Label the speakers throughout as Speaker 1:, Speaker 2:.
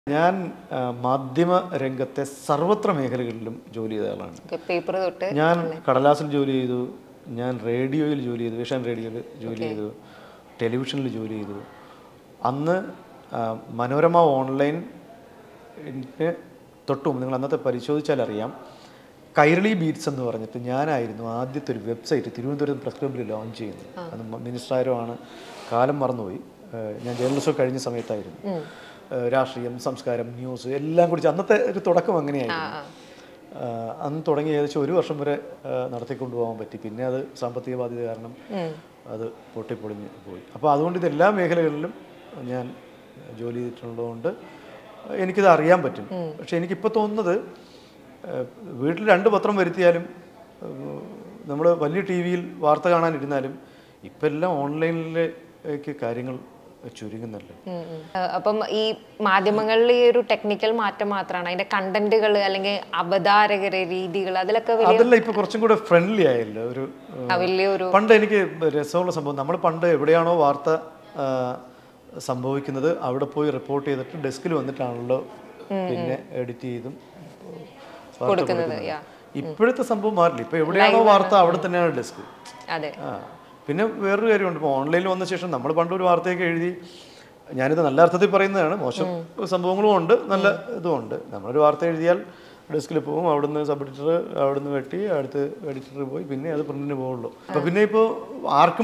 Speaker 1: ഞാൻ ആ, മാധ്യമ രംഗത്തെ സർവത്ര മേഖലകളിലും ജോലി ചെയ്ത ആളാണ്
Speaker 2: പേപ്പർ തൊട്ട്
Speaker 1: ഞാൻ കടലാസിൽ ജോലി ചെയ്തു ഞാൻ റേഡിയോയിൽ ജോലി ചെയ്തു ഏഷ്യാൻ റേഡിയോയിൽ ജോലി ചെയ്തു ടെലിവിഷനിൽ ജോലി ചെയ്തു അന്ന് ആ, മനോരമ ഓൺലൈൻ ന് തൊട്ട് മുമ്പ് നിങ്ങൾ അന്നത്തെ പരിശോധിച്ചാൽ അറിയാം കൈരളി ബീറ്റ്സ് എന്ന് പറഞ്ഞിട്ട് ഞാനായിരുന്നു ആദ്യത്തെ ഒരു വെബ്സൈറ്റ് തിരുവനന്തപുരം പ്രസ് ക്ലബ്ബിൽ ലോഞ്ച് ചെയ്യുന്നത് അന്ന് മിനിസ്റ്റർ ആരോ ആണ് കാലം മറന്നുപോയി ഏഹ് ഞാൻ ജേർണലിസം കഴിഞ്ഞ സമയത്തായിരുന്നു ഏഹ് രാഷ്ട്രീയം സംസ്കാരം ന്യൂസ് എല്ലാം കൂടി ചെ- അന്നത്തെ ഒരു തുടക്കം അങ്ങനെയായിരുന്നു ആഹ് അന്ന് തുടങ്ങി ഏകദേശം ഒരു വർഷം വരെ ആഹ് നടത്തിക്കൊണ്ടു പോകാൻ പറ്റി പിന്നെ അത് സാമ്പത്തിക ബാധ്യത കാരണം അത് പൊട്ടിപ്പൊളിഞ്ഞ് പോയി അപ്പോൾ അതുകൊണ്ട് ഇത് എല്ലാ മേഖലകളിലും ഞാൻ ജോലി ചെയ്തിട്ടുള്ളതുകൊണ്ട് എനിക്കിത് അറിയാൻ പറ്റും പക്ഷെ എനിക്കിപ്പോൾ തോന്നുന്നത് ആഹ് വീട്ടിൽ രണ്ട് പത്രം വരുത്തിയാലും നമ്മൾ വലിയ ടി വിയിൽ വാർത്ത കാണാനിരുന്നാലും ഇപ്പം എല്ലാം ഓൺലൈനിലേക്ക് കാര്യങ്ങൾ ചുരുങ്ങുന്നല്ലോ
Speaker 2: ഉം ഉം. ഏഹ് അപ്പം ഈ മാധ്യമങ്ങളിൽ ഈ ഒരു ടെക്നിക്കൽ മാറ്റം മാത്രമാണ് അതിന്റെ കണ്ടന്റുകൾ അല്ലെങ്കിൽ അവതാരകര് രീതികൾ അതിലൊക്കെ വലിയ
Speaker 1: അതല്ല ഇപ്പൊ കുറച്ചും കൂടെ ഫ്രണ്ട്ലി ആയല്ലോ ഒരു ഏഹ്,
Speaker 2: ആ, വലിയൊരു
Speaker 1: പണ്ട് എനിക്ക് രസമുള്ള സംഭവം നമ്മൾ പണ്ട് എവിടെയാണോ വാർത്ത ആ, സംഭവിക്കുന്നത് അവിടെ പോയി റിപ്പോർട്ട് ചെയ്തിട്ട് ഡെസ്കിൽ വന്നിട്ടാണല്ലോ പിന്നെ എഡിറ്റ് ചെയ്തും വാർത്ത
Speaker 2: കൊടുക്കുന്നത്
Speaker 1: കൊടുക്കുന്നത്.
Speaker 2: യാ
Speaker 1: ഇപ്പോഴത്തെ സംഭവം മാറില്ല ഇപ്പൊ എവിടെയാണോ വാർത്ത അവിടെ തന്നെയാണ് ഡെസ്ക്
Speaker 2: അതെ
Speaker 1: ആ പിന്നെ വേറൊരു കാര്യമുണ്ട് ഇപ്പോൾ ഓൺലൈനിൽ വന്ന ശേഷം നമ്മൾ പണ്ട് ഒരു വാർത്തയൊക്കെ എഴുതി ഞാനിത് നല്ല അർത്ഥത്തിൽ പറയുന്നതാണ് മോശം സംഭവങ്ങളും ഉണ്ട് നല്ല ഇതും ഉണ്ട് നമ്മളൊരു വാർത്ത എഴുതിയാൽ ഡെസ്കിൽ പോകും അവിടുന്ന് സബ് എഡിറ്റർ അവിടുന്ന് വെട്ടി അടുത്ത് എഡിറ്റർ പോയി പിന്നെ അത് പ്രിന്റിന് പോകുള്ളൂ അപ്പോൾ പിന്നെ ഇപ്പോൾ ആർക്കും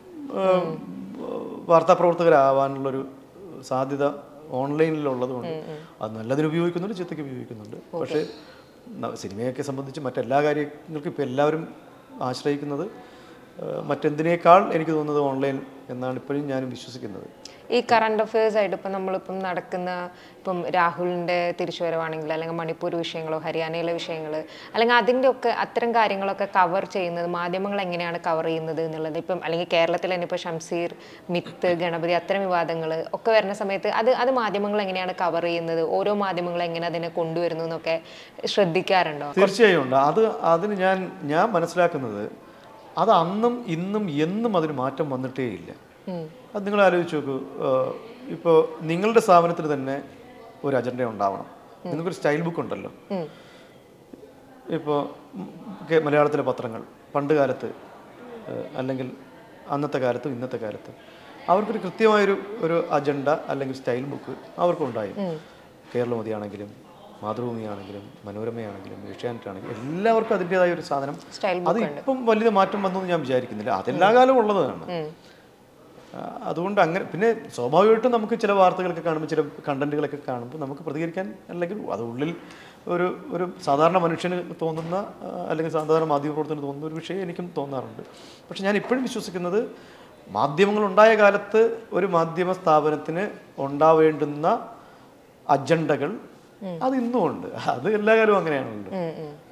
Speaker 1: വാർത്താപ്രവർത്തകരാവാനുള്ളൊരു സാധ്യത ഓൺലൈനിലുള്ളതുകൊണ്ട് അത് നല്ലതിന് ഉപയോഗിക്കുന്നുണ്ട് ചിത്തയ്ക്ക് ഉപയോഗിക്കുന്നുണ്ട് പക്ഷേ ന- സിനിമയൊക്കെ സംബന്ധിച്ച് മറ്റെല്ലാ കാര്യങ്ങൾക്കും ഇപ്പോൾ എല്ലാവരും ആശ്രയിക്കുന്നത് ഏഹ് മറ്റെന്തിനേക്കാൾ എനിക്ക് തോന്നുന്നത് ഓൺലൈൻ എന്നാണ് ഇപ്പോഴും ഞാനും വിശ്വസിക്കുന്നത്
Speaker 2: ഈ കറണ്ട് അഫയേഴ്സ് ആയിട്ട് ഇപ്പം നമ്മളിപ്പം നടക്കുന്ന ഇപ്പം രാഹുലിന്റെ തിരിച്ചുവരവാണെങ്കിൽ അല്ലെങ്കിൽ മണിപ്പൂർ വിഷയങ്ങളോ ഹരിയാനയിലെ വിഷയങ്ങൾ അല്ലെങ്കിൽ അതിൻ്റെ ഒക്കെ അത്തരം കാര്യങ്ങളൊക്കെ കവർ ചെയ്യുന്നത് മാധ്യമങ്ങൾ എങ്ങനെയാണ് കവർ ചെയ്യുന്നത് എന്നുള്ളത് ഇപ്പം അല്ലെങ്കിൽ കേരളത്തിൽ തന്നെ ഇപ്പോൾ ഷംസീർ മിത്ത് ഗണപതി അത്തരം വിവാദങ്ങൾ ഒക്കെ വരുന്ന സമയത്ത് അത് അത് മാധ്യമങ്ങൾ എങ്ങനെയാണ് കവർ ചെയ്യുന്നത് ഓരോ മാധ്യമങ്ങൾ എങ്ങനെ അതിനെ കൊണ്ടുവരുന്നു എന്നൊക്കെ ശ്രദ്ധിക്കാറുണ്ടോ
Speaker 1: തീർച്ചയായും ഉണ്ട് അത് അതിന് ഞാൻ ഞാൻ മനസ്സിലാക്കുന്നത് അത് അന്നും ഇന്നും എന്നും അതിന് മാറ്റം വന്നിട്ടേ ഇല്ല അത് നിങ്ങൾ ആലോചിച്ച് നോക്കൂ ഇപ്പോൾ നിങ്ങളുടെ സ്ഥാപനത്തിന് തന്നെ ഒരു അജണ്ട ഉണ്ടാവണം നിങ്ങൾക്കൊരു സ്റ്റൈൽ ബുക്ക് ഉണ്ടല്ലോ ഇപ്പോൾ മലയാളത്തിലെ പത്രങ്ങൾ പണ്ട് കാലത്ത് ഏഹ്, അല്ലെങ്കിൽ അന്നത്തെ കാലത്തും ഇന്നത്തെ കാലത്തും അവർക്കൊരു കൃത്യമായൊരു ഒരു അജണ്ട അല്ലെങ്കിൽ സ്റ്റൈൽ ബുക്ക് അവർക്കുണ്ടായി കേരളമതിയാണെങ്കിലും മാതൃഭൂമിയാണെങ്കിലും മനോരമയാണെങ്കിലും ഏഷ്യാനെറ്റ് ആണെങ്കിലും എല്ലാവർക്കും അതിൻ്റെതായ ഒരു സാധനം
Speaker 2: സ്റ്റൈൽ
Speaker 1: അത് ഇപ്പം വലിയ മാറ്റം വന്നു എന്ന് ഞാൻ വിചാരിക്കുന്നില്ല അതെല്ലാ കാലവും ഉള്ളതാണ് ആ, അതുകൊണ്ട് അങ്ങനെ പിന്നെ സ്വാഭാവികമായിട്ടും നമുക്ക് ചില വാർത്തകളൊക്കെ കാണുമ്പോൾ ചില കണ്ടന്റുകളൊക്കെ കാണുമ്പോൾ നമുക്ക് പ്രതികരിക്കാൻ അല്ലെങ്കിൽ അത് ഉള്ളിൽ ഒരു ഒരു സാധാരണ മനുഷ്യന് തോന്നുന്ന ആ, അല്ലെങ്കിൽ സാധാരണ മാധ്യമപ്രവർത്തനം തോന്നുന്ന ഒരു വിഷയം എനിക്കും തോന്നാറുണ്ട് പക്ഷെ ഞാൻ ഇപ്പോഴും വിശ്വസിക്കുന്നത് മാധ്യമങ്ങൾ ഉണ്ടായ കാലത്ത് ഒരു മാധ്യമ സ്ഥാപനത്തിന് ഉണ്ടാവേണ്ടുന്ന അജണ്ടകൾ അത് ഇന്നും ഉണ്ട് അത് എല്ലാ കാലവും അങ്ങനെയാണല്ലോ
Speaker 2: ഉം ഉം.